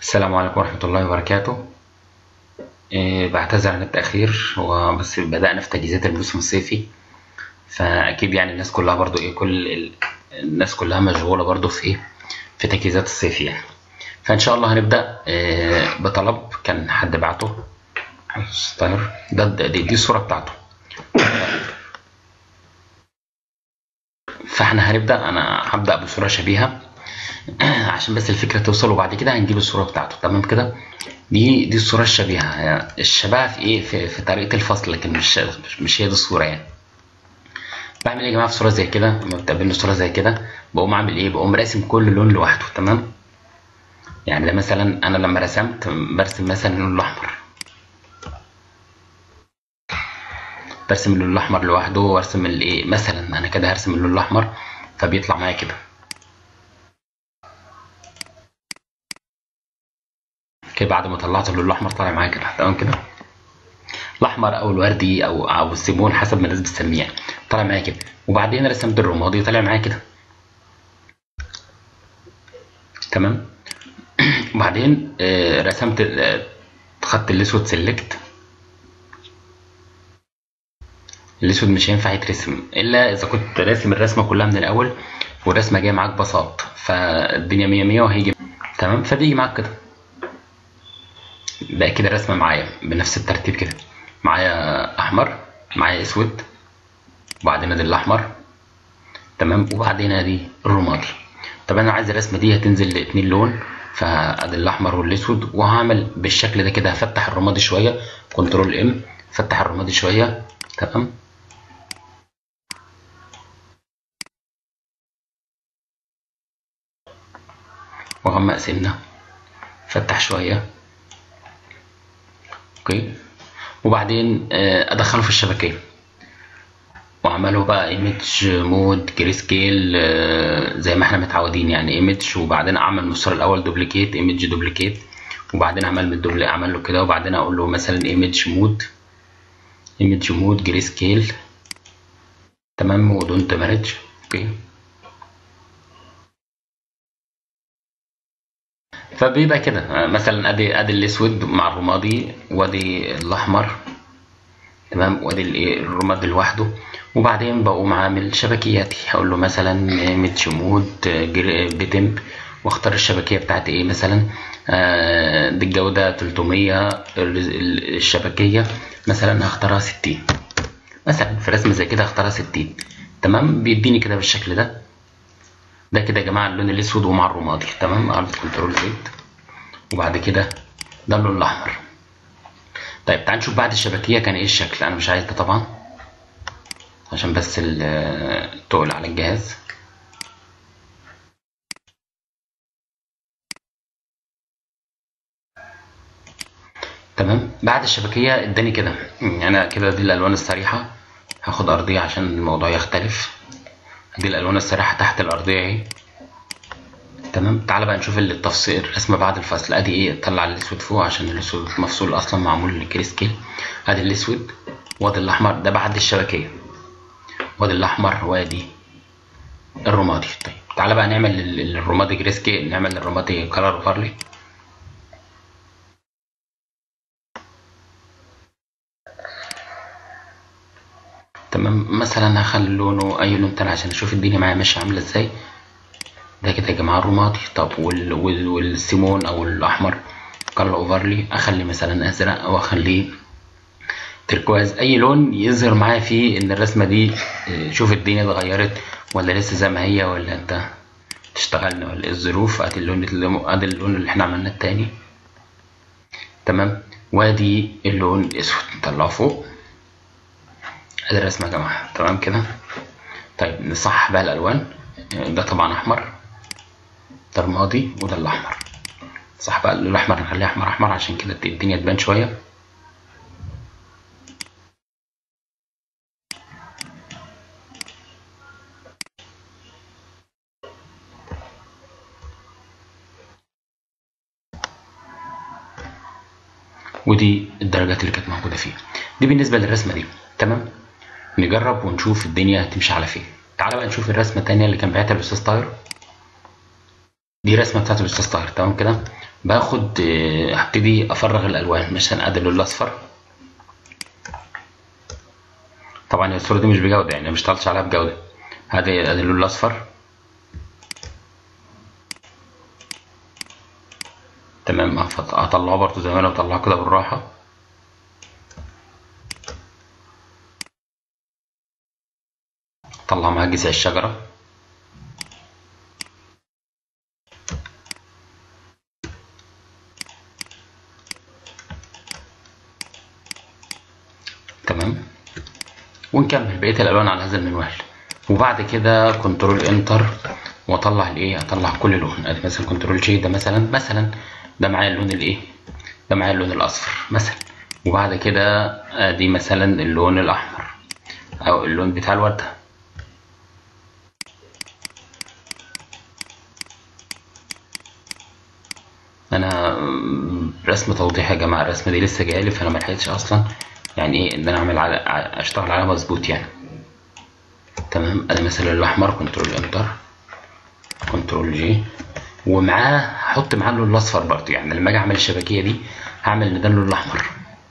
السلام عليكم ورحمة الله وبركاته إيه بعتذر عن التأخير هو بس بدأنا في تجهيزات الموسم الصيفي فأكيد يعني الناس كلها برضو إيه كل ال- الناس كلها مشغولة برضو في إيه في تجهيزات الصيف يعني فإن شاء الله هنبدأ إيه بطلب كان حد بعته ستاير ده ده- دي, دي الصورة بتاعته فاحنا هنبدأ أنا هبدأ بصورة شبيهة عشان بس الفكرة توصل وبعد كده هنجيب الصورة بتاعته تمام كده دي دي الصورة الشبيهة يعني الشبه في ايه في, في طريقة الفصل لكن مش مش, مش هي دي الصورة يعني بعمل ايه يا جماعة في صورة زي كده لما بتقابلني صورة زي كده بقوم عامل ايه بقوم راسم كل لون لوحده تمام يعني ده مثلا انا لما رسمت برسم مثلا اللون الاحمر برسم اللون الاحمر لوحده وارسم الايه مثلا انا كده هرسم اللون الاحمر فبيطلع معايا كده كده بعد ما طلعت اللون الاحمر طالع معايا كده تمام كده الاحمر او الوردي او او السيمون حسب ما الناس بتسميه يعني طالع معايا كده وبعدين رسمت الرمادي طالع معايا كده تمام وبعدين آه، رسمت ال- خدت الاسود سيلكت الاسود مش هينفع يترسم الا اذا كنت راسم الرسمه كلها من الاول والرسمه جايه معاك بساط فالدنيا مية مية وهيجي تمام فبيجي معاك كده بقى كده رسمه معايا بنفس الترتيب كده معايا احمر معايا اسود وبعدين ادي الاحمر تمام وبعدين ادي الرمادي طب انا عايز الرسمه دي هتنزل لاتنين لون فادي الاحمر والاسود وهعمل بالشكل ده كده هفتح الرمادي شويه كنترول ام فتح الرمادي شويه تمام وغمق سنه فتح شويه اوكي وبعدين آه، ادخله في الشبكيه واعمله بقى ايمج مود جري سكيل زي ما احنا متعودين يعني ايمج وبعدين اعمل من الصوره الاول دوبليكيت ايمج دوبليكيت وبعدين اعمل من الدوبلي اعمل له كده وبعدين اقول له مثلا ايمج مود ايمج مود جري سكيل تمام ودونت مارج اوكي فبيبقى كده آه، مثلا ادي ادي الاسود مع الرمادي وادي الاحمر تمام وادي الايه الرماد لوحده وبعدين بقوم عامل شبكياتي هقول له مثلا ميتش مود بتم واختار الشبكيه بتاعتي ايه مثلا آه، دي الجوده 300 ال- ال- الشبكيه مثلا هختارها 60 مثلا في رسمه زي كده هختارها 60 تمام بيديني كده بالشكل ده ده كده يا جماعه اللون الاسود ومع الرمادي تمام عملت كنترول زد وبعد كده ده اللون الاحمر طيب تعال نشوف بعد الشبكيه كان ايه الشكل انا مش عايز ده طبعا عشان بس ال- تقل على الجهاز تمام بعد الشبكيه اداني كده يعني انا كده دي الالوان الصريحه هاخد ارضيه عشان الموضوع يختلف دي الالوان الصريحه تحت الارضيه اهي تمام تعالى بقى نشوف التفصيل الرسمه بعد الفصل ادي ايه طلع الاسود فوق عشان الاسود مفصول اصلا معمول للجري سكيل ادي الاسود وادي الاحمر ده بعد الشبكيه وادي الاحمر وادي الرمادي طيب تعالى بقى نعمل ال- الرمادي جري سكيل نعمل الرمادي كلر اوفرلي تمام مثلا هخلي لونه اي لون تاني عشان اشوف الدنيا معايا ماشيه عامله ازاي ده كده يا جماعه الرمادي طب وال... وال... والسيمون او الاحمر كلر اوفرلي اخلي مثلا ازرق او اخليه تركواز اي لون يظهر معايا فيه ان الرسمه دي آه، شوف الدنيا اتغيرت ولا لسه زي ما هي ولا انت تشتغلنا ولا ايه الظروف ادي اللون اللي ادي اللون اللي احنا عملناه التاني تمام وادي اللون الاسود نطلعه فوق ادي الرسمه يا جماعه تمام كده طيب نصحح بقى الالوان آه، ده طبعا احمر ده رمادي وده الاحمر صح بقى الاحمر نخليه احمر احمر عشان كده الدنيا تبان شويه ودي الدرجات اللي كانت موجوده فيه دي بالنسبه للرسمه دي تمام نجرب ونشوف الدنيا هتمشي على فين تعالى بقى نشوف الرسمه التانية اللي كان بعتها الاستاذ طاهر دي رسمه بتاعت الاستاذ طاهر تمام كده باخد آه، هبتدي افرغ الالوان مثلا ادي اللون الاصفر طبعا الصورة دي مش بجودة يعني مش طالعش عليها بجودة ادي ادي اللون الاصفر تمام هفط- هطلعه برضه زي ما انا بطلعه كده بالراحة طلع معاه جذع الشجرة تمام ونكمل بقية الألوان على هذا المنوال وبعد كده كنترول انتر واطلع الايه اطلع كل لون ادي مثلا كنترول جي ده مثلا مثلا ده معايا اللون الايه ده معايا اللون الاصفر مثلا وبعد كده ادي مثلا اللون الاحمر او اللون بتاع الوردة انا م- رسم توضيح يا جماعه الرسمه دي لسه جايه لي فانا ما لحقتش اصلا يعني ايه ان انا اعمل على ع- اشتغل عليها مظبوط يعني تمام ادي مثلا الاحمر كنترول انتر كنترول جي ومعاه هحط معاه اللون الاصفر برضه يعني لما اجي اعمل الشبكيه دي هعمل لده اللون الاحمر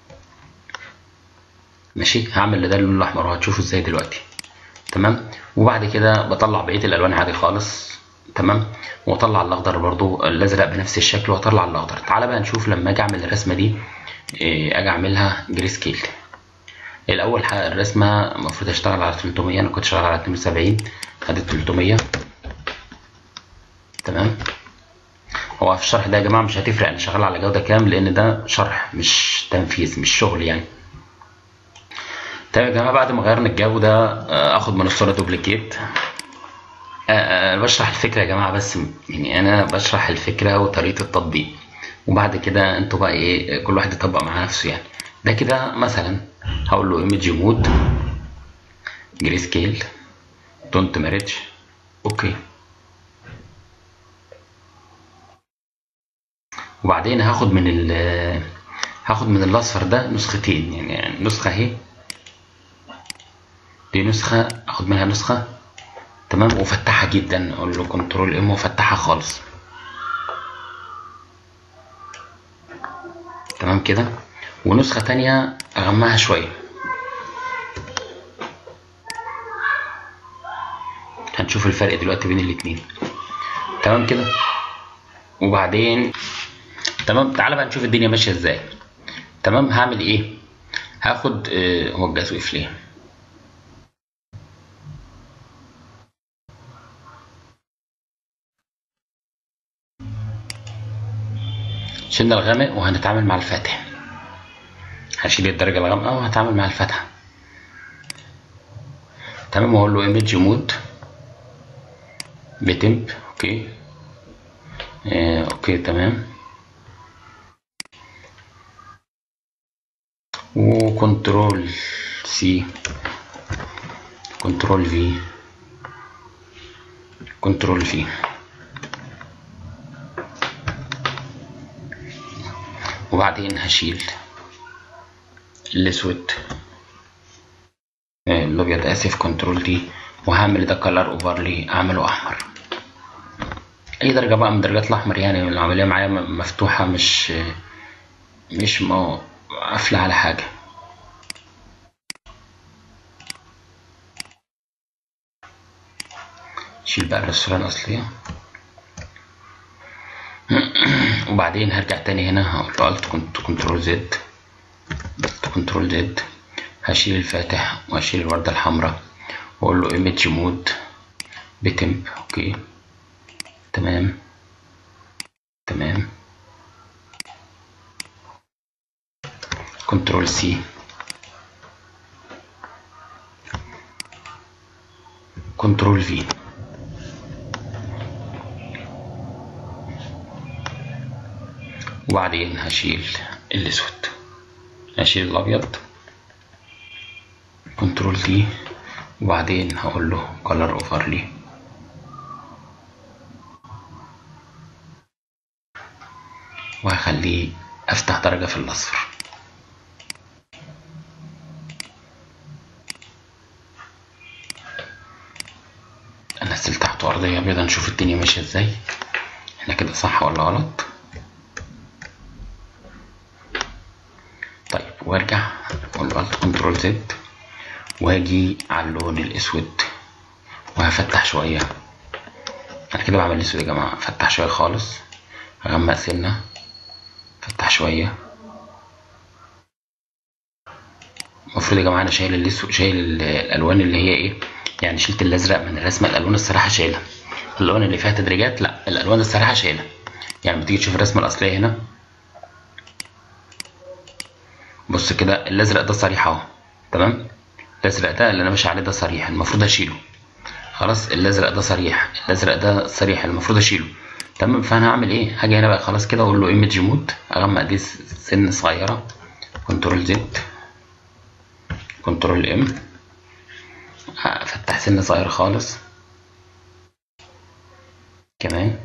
ماشي هعمل لده اللون الاحمر وهتشوفوا ازاي دلوقتي تمام وبعد كده بطلع بقيه الالوان عادي خالص تمام واطلع الاخضر برضو الازرق بنفس الشكل واطلع الاخضر تعالى بقى نشوف لما اجي اعمل الرسمه دي إيه، اجي اعملها جري سكيل الاول حاجه الرسمه المفروض اشتغل على 300 انا كنت شغال على 72 ادي 300 تمام هو في الشرح ده يا جماعه مش هتفرق انا شغال على جوده كام لان ده شرح مش تنفيذ مش شغل يعني طيب يا جماعه بعد ما غيرنا الجو ده آه، اخد من الصوره دوبليكيت آه، آه، بشرح الفكره يا جماعه بس يعني انا بشرح الفكره وطريقه التطبيق وبعد كده انتوا بقى ايه كل واحد يطبق مع نفسه يعني ده كده مثلا هقول له ايمج مود جري سكيل دونت مارج اوكي وبعدين هاخد من ال هاخد من الاصفر ده نسختين يعني نسخه اهي دي نسخه اخد منها نسخه تمام وفتحها جدا اقول له كنترول ام وفتحها خالص تمام كده ونسخه تانية اغمقها شويه هنشوف الفرق دلوقتي بين الاتنين تمام كده وبعدين تمام تعالى بقى نشوف الدنيا ماشيه ازاي تمام هعمل ايه هاخد آه، هو الجهاز وقف ليه شلنا الغامق وهنتعامل مع الفاتح هشيل الدرجة الغامقة وهتعامل مع الفاتحة تمام واقول له ايمج مود بتمب اوكي آه، اوكي تمام وكنترول سي كنترول في كنترول في وبعدين هشيل الاسود آه، الابيض اسف كنترول دي وهعمل ده كلر اوفرلي اعمله احمر اي درجه بقى من درجات الاحمر يعني العمليه معايا م- مفتوحه مش مش مو- قافله على حاجه شيل بقى الرسالة الأصلية وبعدين هرجع تاني هنا هقول له الت كنترول زد كنترول زد هشيل الفاتح وهشيل الوردة الحمراء واقول له ايمج مود بتمب اوكي تمام تمام كنترول سي كنترول في وبعدين هشيل الاسود هشيل الابيض كنترول دي وبعدين هقول له color overlay وهخليه افتح درجة في الاصفر انزل تحته ارضية بيضة نشوف الدنيا ماشية ازاي احنا كده صح ولا غلط وارجع اقول له الت كنترول زد واجي على اللون الاسود وهفتح شويه انا كده بعمل اسود يا جماعه افتح شويه خالص اغمق سنه افتح شويه المفروض يا جماعه انا شايل الاسود شايل ال- الالوان اللي هي ايه يعني شلت الازرق من الرسمه الالوان الصراحه شايلها الالوان اللي فيها تدريجات لا الالوان الصراحه شايلها يعني لما تيجي تشوف الرسمه الاصليه هنا بص كده الازرق ده صريح اهو تمام الازرق ده اللي انا ماشي عليه ده صريح المفروض اشيله خلاص الازرق ده صريح الازرق ده صريح المفروض اشيله تمام فانا هعمل ايه هاجي هنا بقى خلاص كده اقول له ايمج مود اغمق دي س- سن صغيره كنترول زد كنترول ام افتح سن صغير خالص كمان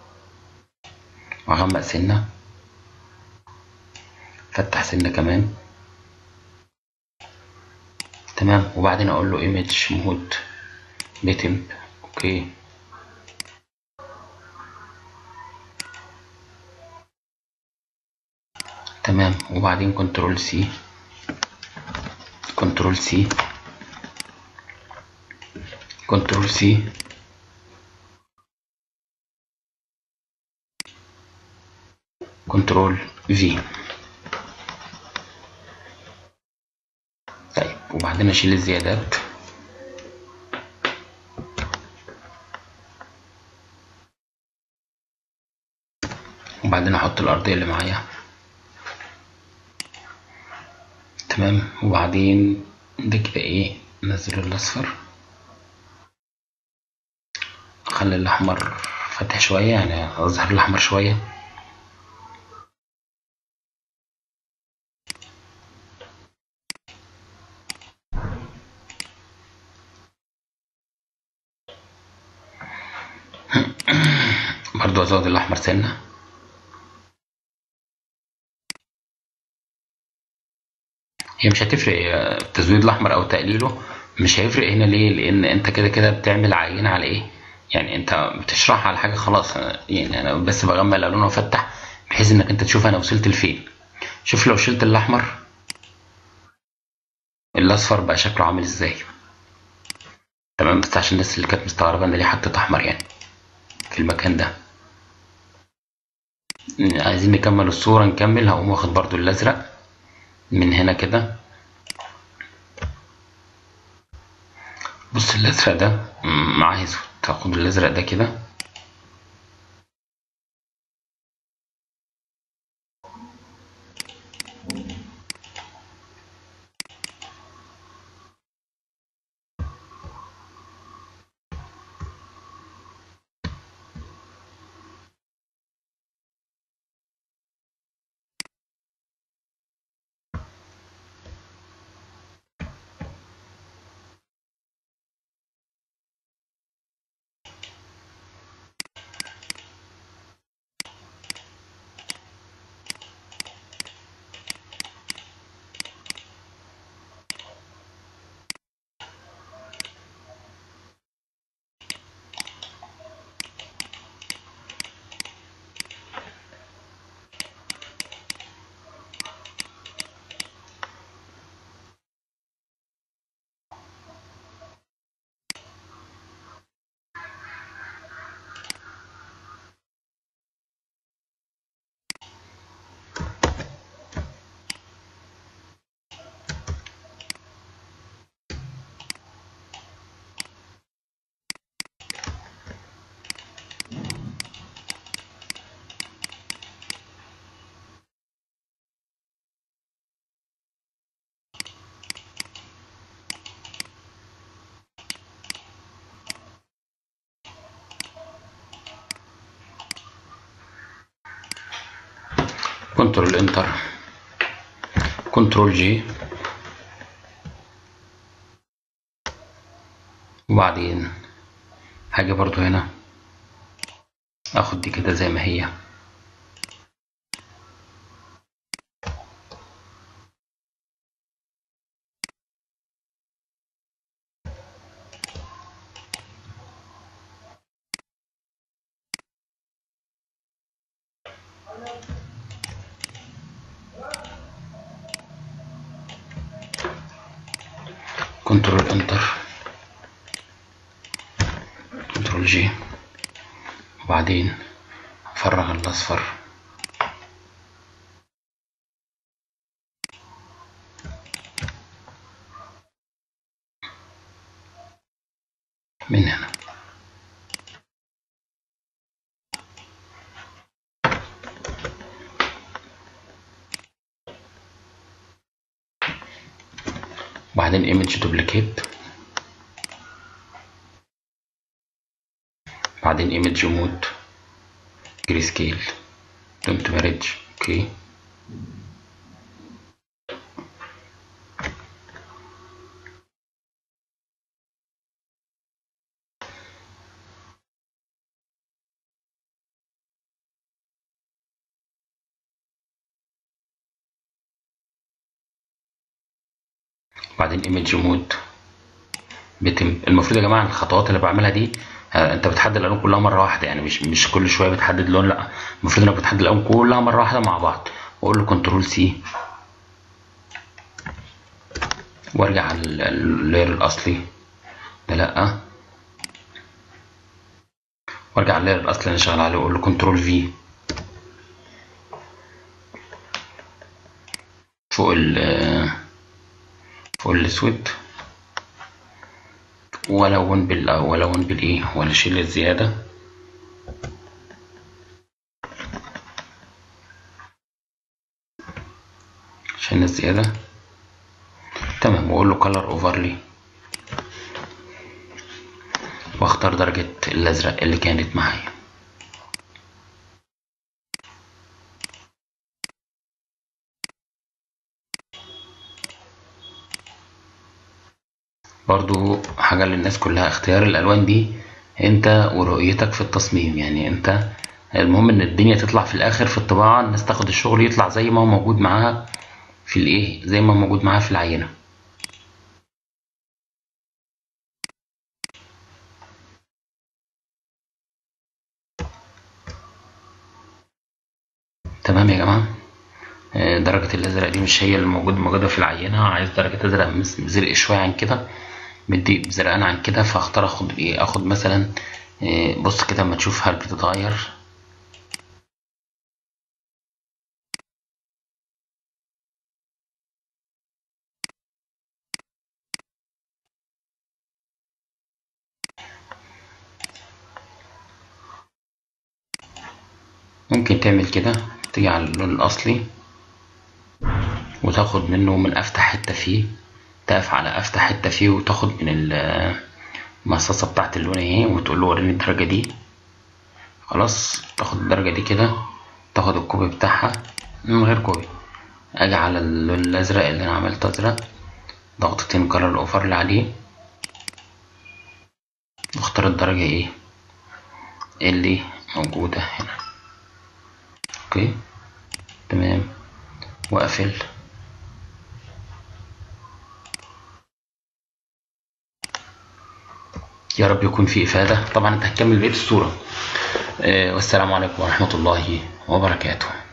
واغمق سنه فتح سنه كمان تمام وبعدين اقول له ايمج مود بيتم اوكي تمام وبعدين كنترول سي كنترول سي كنترول سي كنترول في طيب وبعدين اشيل الزيادات وبعدين احط الارضيه اللي معايا تمام وبعدين ده كده ايه نزل الاصفر اخلي الاحمر فاتح شويه يعني اظهر الاحمر شويه برضو ازود الاحمر سنه هي مش هتفرق آه، تزويد الاحمر او تقليله مش هيفرق هنا ليه لان انت كده كده بتعمل عينه على ايه يعني انت بتشرح على حاجه خلاص أنا- يعني انا بس بغمق الالوان وافتح بحيث انك انت تشوف انا وصلت لفين شوف لو شلت الاحمر الاصفر بقى شكله عامل ازاي تمام بس عشان الناس اللي كانت مستغربه ان ليه حطيت احمر يعني في المكان ده عايزين نكمل الصوره نكمل هقوم واخد برضو الازرق من هنا كده بص الازرق ده م- معاه اسود تاخد الازرق ده كده كنترول انتر كنترول جي وبعدين هاجي برضو هنا اخد دي كده زي ما هي كنترول انتر كنترول جي وبعدين افرغ الاصفر من هنا وبعدين ايمج دوبليكيت بعدين ايمج مود جري سكيل دونت مارج اوكي بعدين ايمج مود بيتم المفروض يا جماعه الخطوات اللي بعملها دي آه، انت بتحدد الالوان كلها مره واحده يعني مش مش كل شويه بتحدد لون لا المفروض انك بتحدد الالوان كلها مره واحده مع بعض واقول له كنترول سي وارجع على ال- اللاير الاصلي ده لا وارجع على اللاير الاصلي اللي انا شغال عليه واقول له كنترول في فوق ال فوق الاسود ولون بال ولون بالايه ولا شيل الزياده عشان الزياده تمام واقول له color overlay واختار درجه الازرق اللي كانت معايا برضو حاجة للناس كلها اختيار الألوان دي انت ورؤيتك في التصميم يعني انت المهم ان الدنيا تطلع في الاخر في الطباعة الناس تاخد الشغل يطلع زي ما هو موجود معاها في الايه زي ما هو موجود معاها في العينة تمام يا جماعة آه، درجة الأزرق دي مش هي اللي موجود موجودة في العينة عايز درجة أزرق مس- زرق شوية عن كده مدي زرقان عن كده فاختار اخد ايه اخد مثلا إيه، بص كده اما تشوف هل بتتغير ممكن تعمل كده تيجي على اللون الأصلي وتاخد منه من أفتح حتة فيه تقف على أفتح حتة فيه وتاخد من ال- المصاصة بتاعت اللون اهي وتقول له وريني الدرجة دي خلاص تاخد الدرجة دي كده تاخد الكوبي بتاعها من غير كوبي أجي على اللون الأزرق اللي أنا عملته أزرق ضغطتين كرر الأوفر اللي عليه واختار الدرجة ايه اللي موجودة هنا اوكي تمام واقفل يا رب يكون في إفادة طبعا انت هتكمل بقية الصورة آه، والسلام عليكم ورحمة الله وبركاته